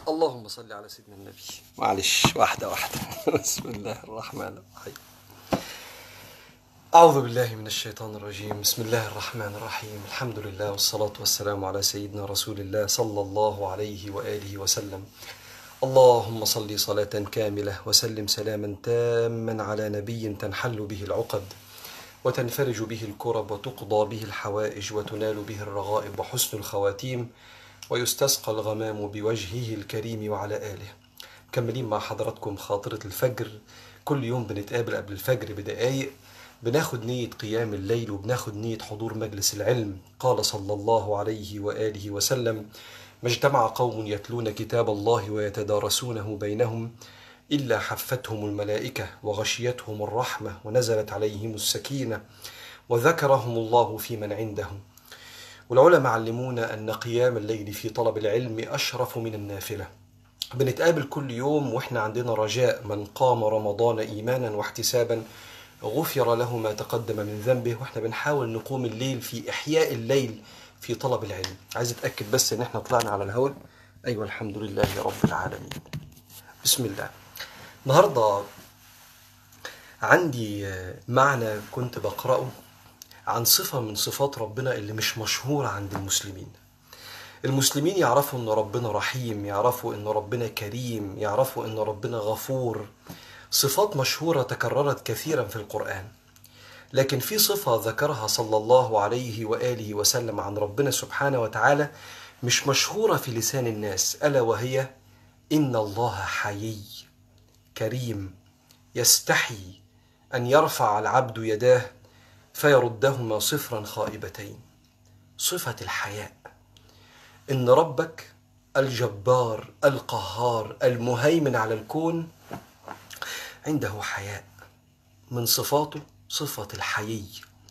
اللهم صل على سيدنا النبي معلش واحدة واحدة بسم الله الرحمن الرحيم أعوذ بالله من الشيطان الرجيم بسم الله الرحمن الرحيم الحمد لله والصلاة والسلام على سيدنا رسول الله صلى الله عليه وآله وسلم اللهم صل صلاة كاملة وسلم سلاما تاما على نبي تنحل به العقد وتنفرج به الكرب وتقضى به الحوائج وتنال به الرغائب وحسن الخواتيم ويستسقى الغمام بوجهه الكريم وعلى آله مكملين مع حضراتكم خاطرة الفجر كل يوم بنتقابل قبل الفجر بدقايق بناخد نية قيام الليل وبناخد نية حضور مجلس العلم قال صلى الله عليه وآله وسلم ما اجتمع قوم يتلون كتاب الله ويتدارسونه بينهم إلا حفتهم الملائكة وغشيتهم الرحمة ونزلت عليهم السكينة وذكرهم الله في من عنده والعلماء علمونا أن قيام الليل في طلب العلم أشرف من النافلة بنتقابل كل يوم وإحنا عندنا رجاء من قام رمضان إيمانا واحتسابا غفر له ما تقدم من ذنبه وإحنا بنحاول نقوم الليل في إحياء الليل في طلب العلم عايز أتأكد بس إن إحنا طلعنا على الهواء أيوة الحمد لله رب العالمين بسم الله النهاردة عندي معنى كنت بقرأه عن صفة من صفات ربنا اللي مش مشهورة عند المسلمين المسلمين يعرفوا ان ربنا رحيم يعرفوا ان ربنا كريم يعرفوا ان ربنا غفور صفات مشهورة تكررت كثيرا في القرآن لكن في صفة ذكرها صلى الله عليه وآله وسلم عن ربنا سبحانه وتعالى مش مشهورة في لسان الناس ألا وهي إن الله حيي كريم يستحي أن يرفع العبد يداه فيردهما صفرا خائبتين صفة الحياء إن ربك الجبار القهار المهيمن على الكون عنده حياء من صفاته صفة الحيي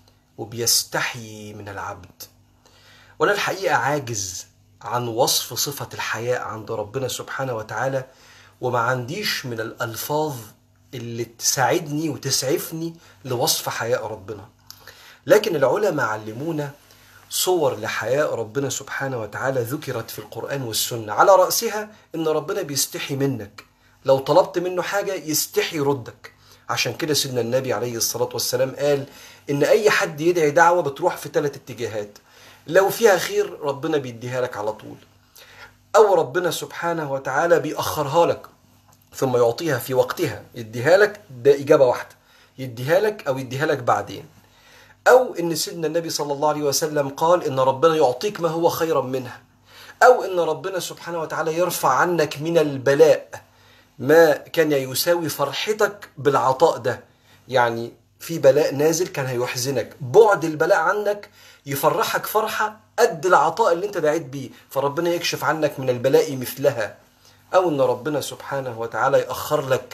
وبيستحيي من العبد وأنا الحقيقة عاجز عن وصف صفة الحياء عند ربنا سبحانه وتعالى وما عنديش من الألفاظ اللي تساعدني وتسعفني لوصف حياء ربنا لكن العلماء علمونا صور لحياء ربنا سبحانه وتعالى ذكرت في القرآن والسنة على رأسها إن ربنا بيستحي منك لو طلبت منه حاجة يستحي يردك عشان كده سيدنا النبي عليه الصلاة والسلام قال إن أي حد يدعي دعوة بتروح في ثلاث اتجاهات لو فيها خير ربنا بيديها لك على طول أو ربنا سبحانه وتعالى بيأخرها لك ثم يعطيها في وقتها يديها لك ده إجابة واحدة يديها لك أو يديها لك بعدين أو إن سيدنا النبي صلى الله عليه وسلم قال إن ربنا يعطيك ما هو خيرا منها أو إن ربنا سبحانه وتعالى يرفع عنك من البلاء ما كان يساوي فرحتك بالعطاء ده يعني في بلاء نازل كان هيحزنك بعد البلاء عنك يفرحك فرحة قد العطاء اللي انت دعيت بيه فربنا يكشف عنك من البلاء مثلها أو إن ربنا سبحانه وتعالى يأخر لك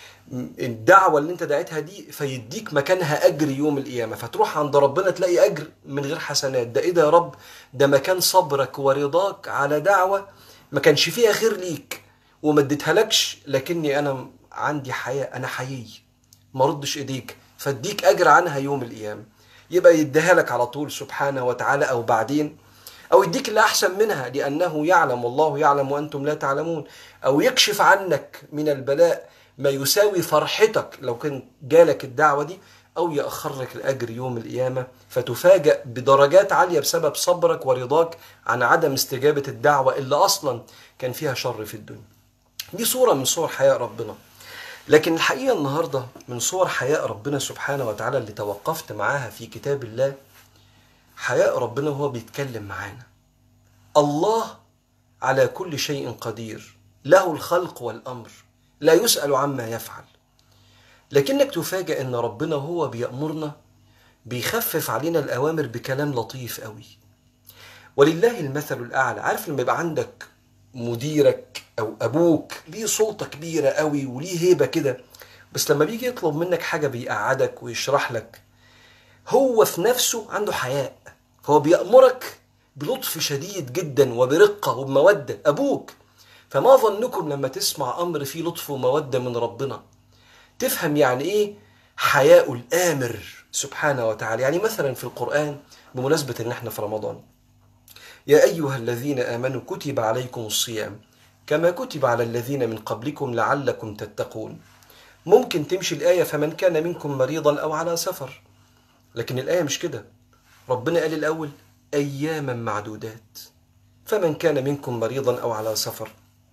الدعوة اللي انت دعيتها دي فيديك مكانها أجر يوم القيامة فتروح عند ربنا تلاقي أجر من غير حسنات ده إيه ده يا رب ده مكان صبرك ورضاك على دعوة ما كانش فيها خير ليك وما اديتهالكش لكني أنا عندي حياة أنا حيي ما ردش إيديك فاديك أجر عنها يوم القيامة يبقى يديها لك على طول سبحانه وتعالى أو بعدين أو يديك اللي أحسن منها لأنه يعلم والله يعلم وأنتم لا تعلمون أو يكشف عنك من البلاء ما يساوي فرحتك لو كان جالك الدعوة دي أو يأخر لك الأجر يوم القيامة فتفاجأ بدرجات عالية بسبب صبرك ورضاك عن عدم استجابة الدعوة اللي أصلا كان فيها شر في الدنيا دي صورة من صور حياء ربنا لكن الحقيقة النهاردة من صور حياء ربنا سبحانه وتعالى اللي توقفت معاها في كتاب الله حياء ربنا وهو بيتكلم معانا الله على كل شيء قدير له الخلق والأمر لا يسأل عما يفعل لكنك تفاجأ ان ربنا هو بيأمرنا بيخفف علينا الأوامر بكلام لطيف قوي ولله المثل الأعلى عارف لما يبقى عندك مديرك أو أبوك ليه سلطة كبيرة قوي وليه هيبة كده بس لما بيجي يطلب منك حاجة بيقعدك ويشرح لك هو في نفسه عنده حياء فهو بيأمرك بلطف شديد جدا وبرقة وبمودة أبوك فما ظنكم لما تسمع أمر فيه لطف ومودة من ربنا تفهم يعني إيه حياء الآمر سبحانه وتعالى يعني مثلا في القرآن بمناسبة إن إحنا في رمضان يا أيها الذين آمنوا كتب عليكم الصيام كما كتب على الذين من قبلكم لعلكم تتقون ممكن تمشي الآية فمن كان منكم مريضا أو على سفر لكن الآية مش كده ربنا قال الأول أياما معدودات فمن كان منكم مريضا أو على سفر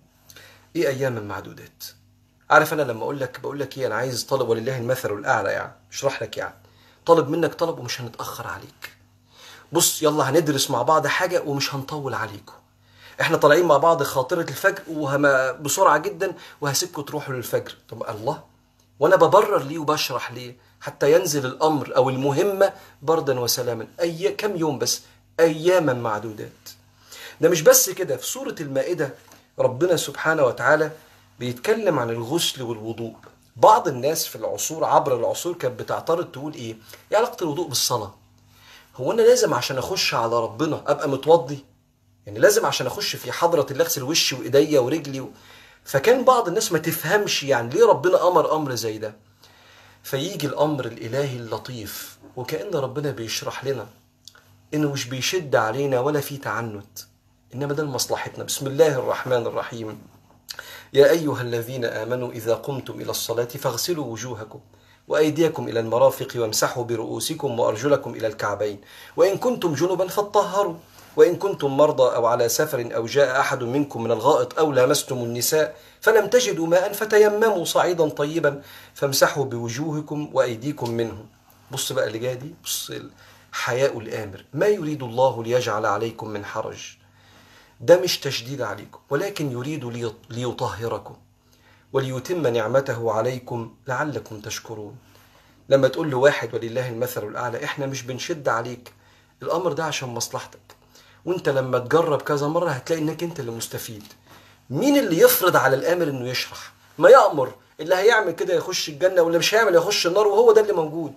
إيه أياما معدودات عارف أنا لما أقول لك بقول لك إيه أنا عايز طالب ولله المثل الأعلى يعني اشرح لك يعني طالب منك طلب ومش هنتأخر عليك بص يلا هندرس مع بعض حاجة ومش هنطول عليكم احنا طالعين مع بعض خاطرة الفجر وهما بسرعة جدا وهسيبكم تروحوا للفجر طب الله وانا ببرر ليه وبشرح ليه حتى ينزل الامر او المهمة بردا وسلاما اي كم يوم بس اياما معدودات ده مش بس كده في سورة المائدة ربنا سبحانه وتعالى بيتكلم عن الغسل والوضوء بعض الناس في العصور عبر العصور كانت بتعترض تقول ايه ايه علاقة الوضوء بالصلاة هو انا لازم عشان اخش على ربنا ابقى متوضي يعني لازم عشان اخش في حضره الله اغسل وشي وايديا ورجلي و... فكان بعض الناس ما تفهمش يعني ليه ربنا امر امر زي ده فيجي الامر الالهي اللطيف وكان ربنا بيشرح لنا انه مش بيشد علينا ولا في تعنت انما ده لمصلحتنا بسم الله الرحمن الرحيم يا ايها الذين امنوا اذا قمتم الى الصلاه فاغسلوا وجوهكم وأيديكم إلى المرافق وامسحوا برؤوسكم وأرجلكم إلى الكعبين وإن كنتم جنبا فاطهروا وإن كنتم مرضى أو على سفر أو جاء أحد منكم من الغائط أو لامستم النساء فلم تجدوا ماء فتيمموا صعيدا طيبا فامسحوا بوجوهكم وأيديكم منه بص بقى اللي جايه دي بص حياء الآمر ما يريد الله ليجعل عليكم من حرج ده مش تشديد عليكم ولكن يريد ليطهركم وليتم نعمته عليكم لعلكم تشكرون لما تقول لواحد ولله المثل الأعلى إحنا مش بنشد عليك الأمر ده عشان مصلحتك وانت لما تجرب كذا مرة هتلاقي انك انت اللي مستفيد مين اللي يفرض على الامر انه يشرح ما يأمر اللي هيعمل كده يخش الجنة واللي مش هيعمل يخش النار وهو ده اللي موجود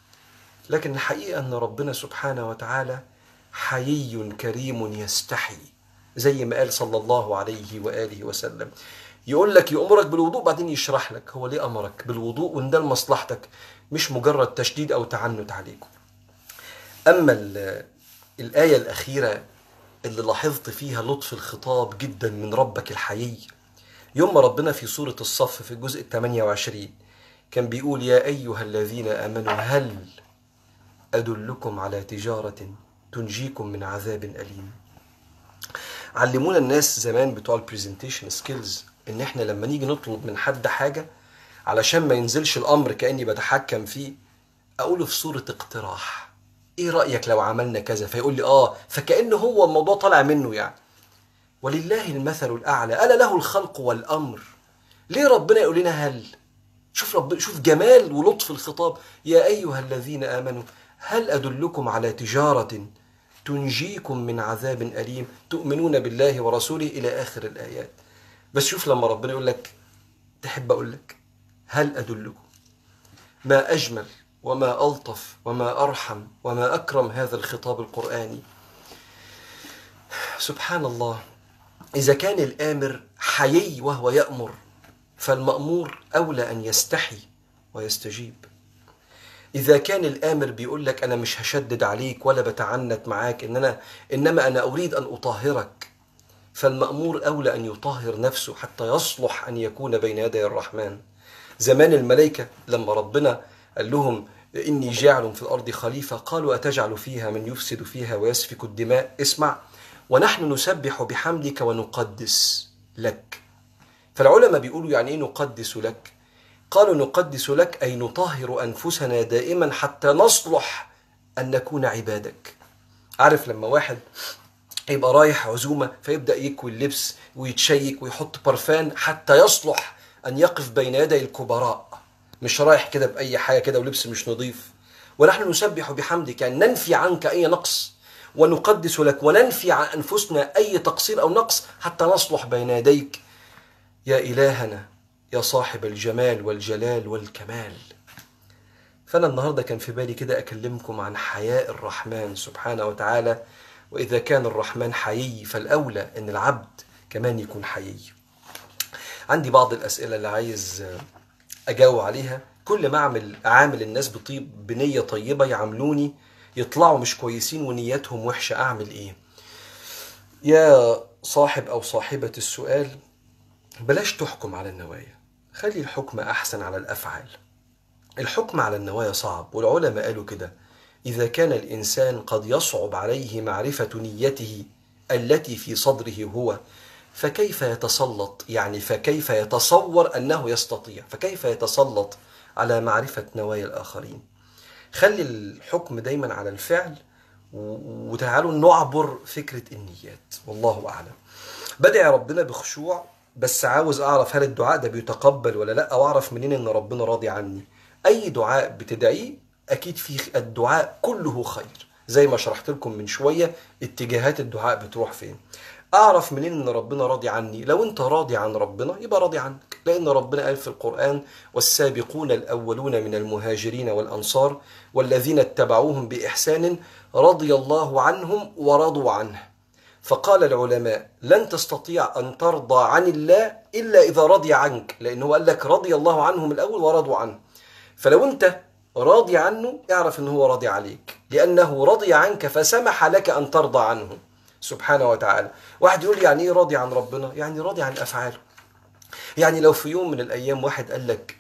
لكن الحقيقة ان ربنا سبحانه وتعالى حيي كريم يستحي زي ما قال صلى الله عليه وآله وسلم يقول لك يأمرك بالوضوء بعدين يشرح لك هو ليه أمرك بالوضوء وإن ده لمصلحتك مش مجرد تشديد أو تعنت عليكم أما الآية الأخيرة اللي لاحظت فيها لطف الخطاب جدا من ربك الحيي يوم ما ربنا في سورة الصف في الجزء ال 28 كان بيقول يا أيها الذين آمنوا هل أدلكم على تجارة تنجيكم من عذاب أليم علمونا الناس زمان بتوع البرزنتيشن سكيلز ان احنا لما نيجي نطلب من حد حاجة علشان ما ينزلش الامر كأني بتحكم فيه اقوله في صورة اقتراح ايه رأيك لو عملنا كذا فيقول لي اه فكأن هو الموضوع طالع منه يعني ولله المثل الأعلى ألا له الخلق والأمر ليه ربنا يقول لنا هل شوف رب شوف جمال ولطف الخطاب يا أيها الذين آمنوا هل أدلكم على تجارة تنجيكم من عذاب أليم تؤمنون بالله ورسوله إلى آخر الآيات بس شوف لما ربنا يقول لك تحب أقول لك هل أدلكم ما أجمل وما ألطف وما أرحم وما أكرم هذا الخطاب القرآني سبحان الله إذا كان الآمر حيي وهو يأمر فالمأمور أولى أن يستحي ويستجيب إذا كان الآمر بيقول لك أنا مش هشدد عليك ولا بتعنت معاك إن أنا إنما أنا أريد أن أطهرك فالمأمور أولى أن يطهر نفسه حتى يصلح أن يكون بين يدي الرحمن زمان الملائكة لما ربنا قال لهم إني جاعل في الأرض خليفة قالوا أتجعل فيها من يفسد فيها ويسفك الدماء اسمع ونحن نسبح بحمدك ونقدس لك فالعلماء بيقولوا يعني إيه نقدس لك قالوا نقدس لك أي نطهر أنفسنا دائما حتى نصلح أن نكون عبادك عارف لما واحد يبقى رايح عزومة فيبدأ يكوي اللبس ويتشيك ويحط برفان حتى يصلح أن يقف بين يدي الكبراء مش رايح كده بأي حاجة كده ولبس مش نظيف ونحن نسبح بحمدك يعني ننفي عنك أي نقص ونقدس لك وننفي عن أنفسنا أي تقصير أو نقص حتى نصلح بين يديك يا إلهنا يا صاحب الجمال والجلال والكمال فأنا النهاردة كان في بالي كده أكلمكم عن حياء الرحمن سبحانه وتعالى وإذا كان الرحمن حيي فالأولى أن العبد كمان يكون حيي عندي بعض الأسئلة اللي عايز أجاوب عليها كل ما أعمل أعامل الناس بطيب بنية طيبة يعاملوني يطلعوا مش كويسين ونيتهم وحشة أعمل إيه يا صاحب أو صاحبة السؤال بلاش تحكم على النوايا خلي الحكم أحسن على الأفعال الحكم على النوايا صعب والعلماء قالوا كده إذا كان الإنسان قد يصعب عليه معرفة نيته التي في صدره هو فكيف يتسلط يعني فكيف يتصور أنه يستطيع فكيف يتسلط على معرفة نوايا الآخرين خلي الحكم دايما على الفعل و- وتعالوا نعبر فكرة النيات والله أعلم بدعي ربنا بخشوع بس عاوز أعرف هل الدعاء ده بيتقبل ولا لا أو أعرف منين إن ربنا راضي عني أي دعاء بتدعيه أكيد في الدعاء كله خير زي ما شرحت لكم من شوية اتجاهات الدعاء بتروح فين أعرف منين إن ربنا راضي عني لو أنت راضي عن ربنا يبقى راضي عنك لأن ربنا قال في القرآن والسابقون الأولون من المهاجرين والأنصار والذين اتبعوهم بإحسان رضي الله عنهم ورضوا عنه فقال العلماء لن تستطيع أن ترضى عن الله إلا إذا رضي عنك لأنه قال لك رضي الله عنهم الأول ورضوا عنه فلو أنت راضي عنه اعرف أنه هو راضي عليك لأنه رضي عنك فسمح لك أن ترضى عنه سبحانه وتعالى واحد يقول لي يعني إيه راضي عن ربنا يعني راضي عن أفعاله يعني لو في يوم من الأيام واحد قال لك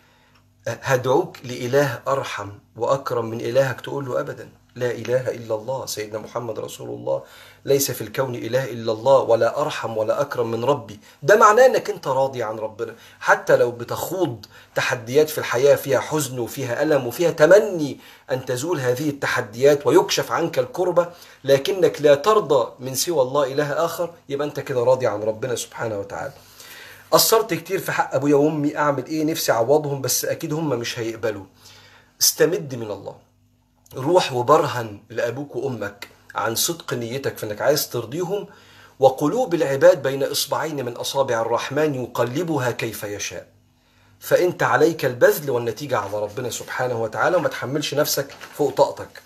هدعوك لإله أرحم وأكرم من إلهك تقول له أبدا لا إله إلا الله سيدنا محمد رسول الله ليس في الكون إله إلا الله ولا أرحم ولا أكرم من ربي ده معناه أنك أنت راضي عن ربنا حتى لو بتخوض تحديات في الحياة فيها حزن وفيها ألم وفيها تمني أن تزول هذه التحديات ويكشف عنك الكربة لكنك لا ترضى من سوى الله إله آخر يبقى أنت كده راضي عن ربنا سبحانه وتعالى قصرت كتير في حق ابويا وامي اعمل ايه نفسي اعوضهم بس اكيد هم مش هيقبلوا استمد من الله روح وبرهن لابوك وامك عن صدق نيتك في انك عايز ترضيهم وقلوب العباد بين اصبعين من اصابع الرحمن يقلبها كيف يشاء فانت عليك البذل والنتيجه على ربنا سبحانه وتعالى وما تحملش نفسك فوق طاقتك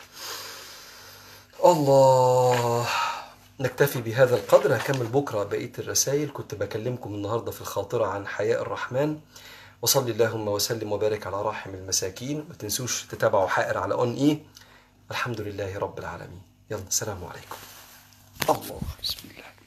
الله نكتفي بهذا القدر هكمل بكرة بقية الرسائل كنت بكلمكم النهاردة في الخاطرة عن حياء الرحمن وصل اللهم وسلم وبارك على راحم المساكين ما تنسوش تتابعوا حائر على اون اي الحمد لله رب العالمين يلا السلام عليكم الله بسم الله